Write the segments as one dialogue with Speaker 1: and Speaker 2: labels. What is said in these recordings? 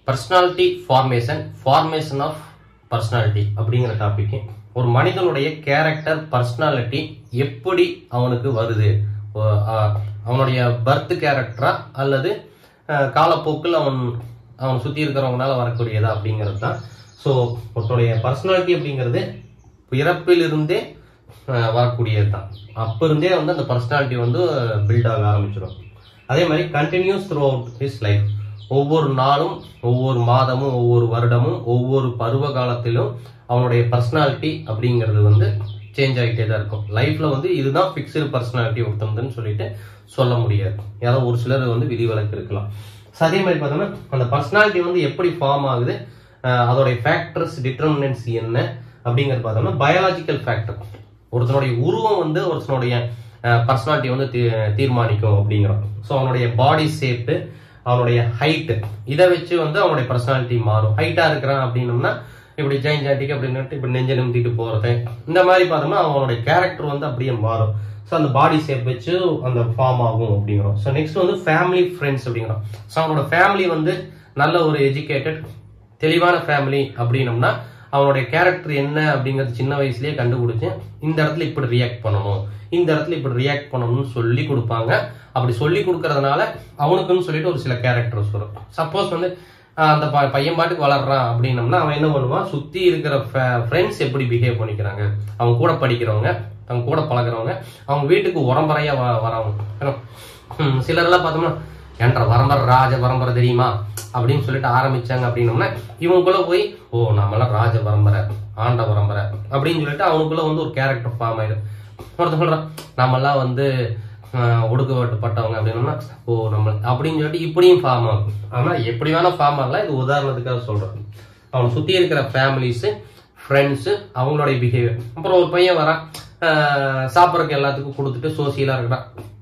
Speaker 1: personality formation formation of personality அப்படிங்கிற topic ஒரு மனிதனுடைய கேரக்டர் பர்சனாலிட்டி எப்படி அவனுக்கு வருது ஓ- ஆ- அவனுடைய பர்த் கேரக்டரா அல்லது அஹ், காலப்போக்கில் அவன் அவன் சுற்றி இருக்கிறவங்களால வரக்கூடியதா அப்படிங்கிறது தான் ஸோ ஒருத்தனுடைய பர்சனாலிட்டி அப்படிங்கிறது பிறப்பிலிருந்தே அஹ், வரக்கூடியது தான் அப்போ இருந்தே வந்து அந்த பர்சனாலிட்டி வந்து பில்ட் ஆக ஆரம்பிச்சிடும் அதே மாதிரி continues throughout his life ஒவ்வொரு நாளும் ஒவ்வொரு மாதமும் ஒவ்வொரு வருடமும் ஒவ்வொரு பருவ காலத்திலும் அவனுடைய பர்சனாலிட்டி அப்படிங்கிறது வந்து சேஞ்ச் ஆகிட்டே தான் இருக்கும் லைஃப்ல வந்து இதுதான் ஃபிக்ஸ்டு பர்சனாலிட்டி ஒருத்தவங்கன்னு சொல்லிட்டு சொல்ல முடியாது யாரோ ஒரு சிலர் வந்து விதிவிலக்கு இருக்கலாம் So, அதே மாதிரி பார்த்தோம்னா அந்த பர்சனாலிட்டி வந்து எப்படி ஃபார்ம் ஆகுது அஹ் அதோடைய ஃபேக்டர்ஸ் டிட்டர்மினன்ஸ் என்ன அப்படிங்கிறது பார்த்தோம்னா பயாலஜிக்கல் ஃபேக்டர் ஒருத்தனுடைய உருவம் வந்து ஒருத்தனுடைய பர்சனாலிட்டி வந்து தீ- தீர்மானிக்கும் அப்படிங்கிறோம் ஸோ அவனுடைய பாடி ஷேப்பு அவனுடைய ஹைட்டு இதை வச்சு வந்து அவனுடைய பர்சனாலிட்டி மாறும் ஹைட்டா இருக்கிறான் அப்படின்னம்னா இப்படி ஜெயின் ஜாட்டிக்கு அப்படின்னுட்டு இப்படி நெஞ்ச நிமித்திட்டு போறது இந்த மாதிரி பார்த்தோம்னா அவனுடைய கேரக்டர் வந்து அப்படியே மாறும் ஸோ அந்த பாடி ஷேப் வச்சு அந்த ஃபார்ம் ஆகும் அப்படிங்கிறோம் ஸோ நெக்ஸ்ட் வந்து ஃபேமிலி ஃப்ரெண்ட்ஸ் அப்படிங்கிறோம் ஸோ அவனோட ஃபேமிலி வந்து நல்ல ஒரு எஜுகேட்டட் தெளிவான ஃபேமிலி அப்படின்னம்னா அவனுடைய கேரக்டர் என்ன அப்படிங்கிறது சின்ன வயசுலயே கண்டுபிடிச்சு இந்த இடத்துல இப்படி ரியாக்ட் பண்ணணும் இந்த இடத்துல இப்படி ரியாக்ட் பண்ணணும்னு சொல்லி கொடுப்பாங்க அப்படி சொல்லி கொடுக்கறதுனால அவனுக்குன்னு சொல்லிட்டு ஒரு சில கேரக்டர்ஸ் வரும் சப்போஸ் வந்து ஆஹ், அந்த ப- பையன் பாட்டுக்கு வளர்றான் அப்படின்னம்னா அவன் என்ன பண்ணுவான் சுத்தி இருக்கிற ஃப்ரெண்ட்ஸ் எப்படி பிஹேவ் பண்ணிக்கிறாங்க அவங்க கூட படிக்கிறவங்க அவங்க கூட பழகுறவங்க அவங்க வீட்டுக்கு உரம்பரையா வ- வரவங்க ஹம், சிலரெல்லாம் பார்த்தோம்னா என்ற வரம்பரை ராஜ பரம்பரை தெரியுமா அப்படின்னு சொல்லிட்டு ஆரம்பிச்சாங்க அப்படின்னோம்னா இவனுக்குள்ள போய் ஓ நம்மளாம் ராஜ பரம்பரை ஆண்ட பரம்பரை அப்படின்னு சொல்லிட்டு அவனுக்குள்ள வந்து ஒரு கேரக்டர் ஃபார்ம் ஆயிடும் ஒருத்தன் சொல்றான் நம்மெல்லாம் வந்து ஆஹ், ஒடுக்கப்பட்டவங்க அப்படின்னோம்னா ஓ நம்ம அப்படின்னு சொல்லிட்டு இப்படியும் ஃபார்ம் ஆகும் ஆனா எப்படி வேணா ஃபார்ம் ஆகலாம் இது உதாரணத்துக்காக சொல்றேன் அவனை சுத்தி இருக்கிற ஃபேமிலிஸ் ஃப்ரெண்ட்ஸு அவங்களுடைய பிஹேவியர் அப்புறம் ஒரு பையன் வரான் ஆஹ், சாப்பிட்றதுக்கு எல்லாத்துக்கும் கொடுத்துட்டு சோசியலா இருக்கிறான்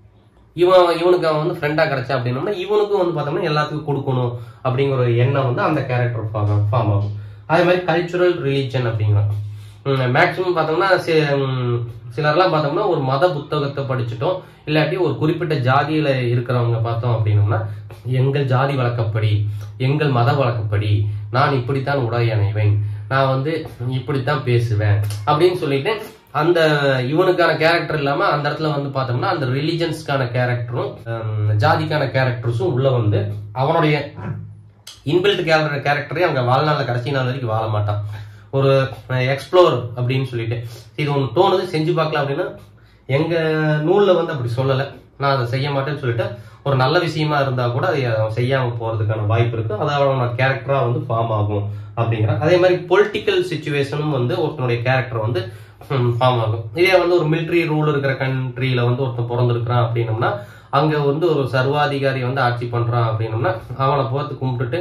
Speaker 1: இவன் இவனுக்கு அவன் வந்து ஃப்ரெண்டா கிடைச்சா அப்படின்னோம்னா இவனுக்கும் வந்து பார்த்தோம்னா எல்லாத்துக்கும் கொடுக்கணும் அப்படிங்கிற ஒரு எண்ணம் வந்து அந்த கேரக்டர் ஃபார்ம் ஃபார்ம் ஆகும் அதே மாதிரி கல்ச்சுரல் ரிலீஜன் அப்படிங்கிறான் மேக்சிமம் பார்த்தோம்னா சி- ம், சிலர்லாம் பார்த்தோம்னா ஒரு மத புத்தகத்தை படிச்சுட்டோம் இல்லாட்டி ஒரு குறிப்பிட்ட ஜாதியில இருக்கிறவங்க பார்த்தோம் அப்படின்னோம்னா எங்கள் ஜாதி வழக்கப்படி எங்கள் மத வழக்கப்படி நான் இப்படித்தான் உடை அணைவேன் நான் வந்து இப்படித்தான் பேசுவேன் அப்படின்னு சொல்லிட்டு அந்த இவனுக்கான கேரக்டர் இல்லாம அந்த இடத்துல வந்து பார்த்தோம்னா அந்த ரிலிஜன்ஸ்க்கான கேரக்டரும் ஜாதிக்கான கேரக்டர்ஸும் உள்ள வந்து அவனுடைய இன்பில்ட் கேரக்டர் கேரக்டரே அவங்க வாழ்நாள்ல கடைசி நாள் வரைக்கும் வாழ மாட்டான் ஒரு எக்ஸ்ப்ளோர் அப்படின்னு சொல்லிட்டு இது ஒன்று தோணுது செஞ்சு பார்க்கலாம் அப்படின்னா எங்க நூல்ல வந்து அப்படி சொல்லலை நான் அதை செய்ய மாட்டேன்னு சொல்லிட்டு ஒரு நல்ல விஷயமா இருந்தா கூட அதை அவன் செய்யாம போறதுக்கான வாய்ப்பு இருக்கு அது அவனோட கேரக்டரா வந்து ஃபார்ம் ஆகும் அப்படிங்கிறான் அதே மாதிரி பொலிட்டிக்கல் சுச்சுவேஷனும் வந்து ஒருத்தனுடைய கேரக்டர் வந்து ஃபார்ம் ஆகும் இதே வந்து ஒரு மிலிட்ரி ரூல் இருக்கிற கண்ட்ரியில வந்து ஒருத்தன் பிறந்திருக்கிறான் அப்படின்னம்னா அங்க வந்து ஒரு சர்வாதிகாரி வந்து ஆட்சி பண்றான் அப்படின்னம்னா அவனை பார்த்து கும்பிட்டுட்டு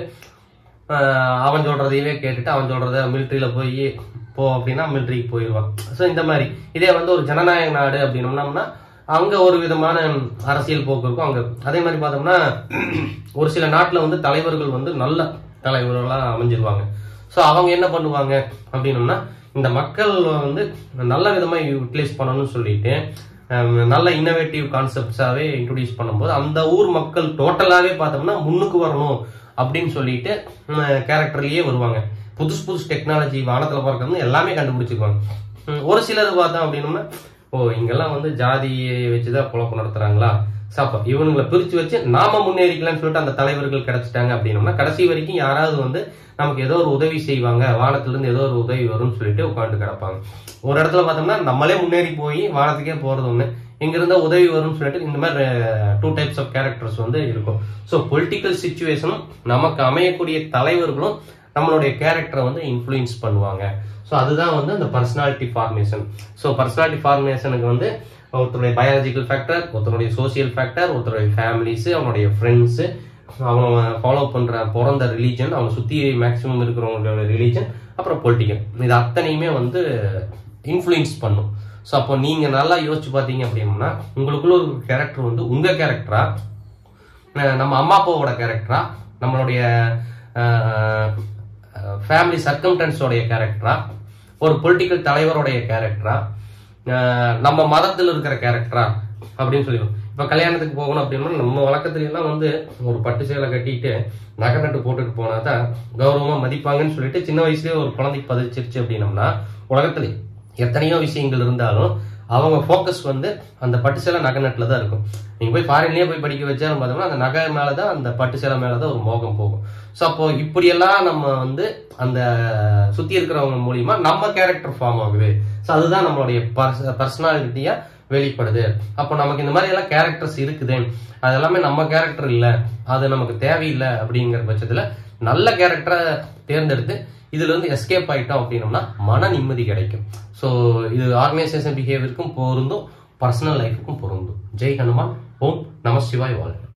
Speaker 1: ஆஹ் அவன் சொல்றதையவே கேட்டுட்டு அவன் சொல்றத மிலிட்ரியில போய் போ அப்படின்னா மிலிட்ரிக்கு போயிடுவான் ஸோ இந்த மாதிரி இதே வந்து ஒரு ஜனநாயக நாடு அப்படின்னோம்னா அங்க ஒரு விதமான அரசியல் போக்கு இருக்கும் அங்க அதே மாதிரி பார்த்தோம்னா ஒரு சில நாட்டுல வந்து தலைவர்கள் வந்து நல்ல தலைவர்களா அமைஞ்சிருவாங்க ஸோ அவங்க என்ன பண்ணுவாங்க அப்படின்னோம்னா இந்த மக்கள் வந்து நல்ல விதமா யூட்டிலைஸ் பண்ணணும்னு சொல்லிட்டு ஹம், நல்ல இன்னோவேட்டிவ் கான்செப்ட்ஸாவே இன்ட்ரடியூஸ் பண்ணும்போது அந்த ஊர் மக்கள் டோட்டலாவே பார்த்தோம்னா முன்னுக்கு வரணும் அப்படின்னு சொல்லிட்டு கேரக்டர்லயே வருவாங்க புதுசு புதுசு டெக்னாலஜி வானத்துல பறக்கிறது எல்லாமே கண்டுபிடிச்சிருவாங்க ஹம், ஒரு சிலர் பார்த்தோம் அப்படின்னோம்னா ஓ இங்கெல்லாம் வந்து ஜாதியை வச்சுதான் குழப்பம் நடத்துறாங்களா சாப்பா இவனுங்களை பிரிச்சு வச்சு நாம முன்னேறிக்கலாம்னு சொல்லிட்டு அந்த தலைவர்கள் கிடைச்சிட்டாங்க அப்படின்னோம்னா கடைசி வரைக்கும் யாராவது வந்து நமக்கு ஏதோ ஒரு உதவி செய்வாங்க வானத்துல இருந்து ஏதோ ஒரு உதவி வரும்னு சொல்லிட்டு உட்காந்து கிடப்பாங்க ஒரு இடத்துல பார்த்தோம்னா நம்மளே முன்னேறி போய் வானத்துக்கே போறது ஒண்ணு இங்க இருந்தா உதவி வரும்னு சொல்லிட்டு இந்த மாதிரி டூ டைப்ஸ் ஆஃப் கேரக்டர்ஸ் வந்து இருக்கும் ஸோ பொலிட்டிக்கல் சுச்சுவேஷனும் நமக்கு அமையக்கூடிய தலைவர்களும் நம்மளுடைய கேரக்டரை வந்து இன்ஃப்ளூயன்ஸ் பண்ணுவாங்க ஸோ அதுதான் வந்து அந்த பர்சனாலிட்டி ஃபார்மேஷன் ஸோ பர்சனாலிட்டி ஃபார்மேஷனுக்கு வந்து ஒருத்தருடைய பயாலஜிக்கல் ஃபேக்டர் ஒருத்தருடைய சோசியல் ஃபேக்டர் ஒருத்தருடைய ஃபேமிலிஸ் அவனுடைய ஃப்ரெண்ட்ஸு அவன் ஃபாலோ பண்ற பிறந்த ரிலீஜன் அவனை சுற்றி மேக்ஸிமம் இருக்கிறவங்களோட ரிலீஜன் அப்புறம் பொலிட்டிக்கல் இது அத்தனையுமே வந்து இன்ஃப்ளூயன்ஸ் பண்ணும் ஸோ அப்போ நீங்க நல்லா யோசிச்சு பார்த்தீங்க அப்படின்னா உங்களுக்குள்ள ஒரு கேரக்டர் வந்து உங்க கேரக்டரா அஹ் நம்ம அம்மா அப்பாவோட கேரக்டரா நம்மளுடைய ஃபேமிலி சர்க்கம்டன்ஸோடைய கேரக்டரா ஒரு பொலிட்டிக்கல் தலைவருடைய கேரக்டரா நம்ம மதத்தில் இருக்கிற கேரக்டரா அப்படின்னு சொல்லிடுவோம் இப்போ கல்யாணத்துக்கு போகணும் அப்படின்னா நம்ம வழக்கத்துல எல்லாம் வந்து ஒரு பட்டு சேலை கட்டிட்டு நகை நட்டு போட்டுட்டு போனா தான் கௌரவமா மதிப்பாங்கன்னு சொல்லிட்டு சின்ன வயசுலயே ஒரு குழந்தைக்கு பதிச்சிருச்சு அப்படின்னம்னா உலகத்துல எத்தனையோ விஷயங்கள் இருந்தாலும் அவங்க ஃபோக்கஸ் வந்து அந்த பட்டு சேலை நகை நட்டில் தான் இருக்கும் நீங்க போய் ஃபாரின்லயே போய் படிக்க வச்சாலும் பார்த்தோம்னா அந்த நகை மேலதான் அந்த பட்டு சேலை மேலதான் ஒரு மோகம் போகும் ஸோ அப்போ இப்படியெல்லாம் நம்ம வந்து அந்த சுத்தி இருக்கிறவங்க மூலியமா நம்ம கேரக்டர் ஃபார்ம் ஆகுது ஸோ அதுதான் நம்மளுடைய பர்சனாலிட்டியா வெளிப்படுது அப்போ நமக்கு இந்த மாதிரி எல்லாம் கேரக்டர்ஸ் இருக்குது அது எல்லாமே நம்ம கேரக்டர் இல்லை அது நமக்கு தேவையில்லை அப்படிங்கிற பட்சத்துல நல்ல கேரக்டரை தேர்ந்தெடுத்து இதுல இருந்து எஸ்கேப் ஆயிட்டோம் அப்படின்னோம்னா மன நிம்மதி கிடைக்கும் ஸோ இது ஆர்கனைசேஷன் பிஹேவியருக்கும் பொருந்தும் பர்சனல் லைஃபுக்கும் பொருந்தும் ஜெய் ஹனுமான் ஓம் நம சிவாய் வாழ்க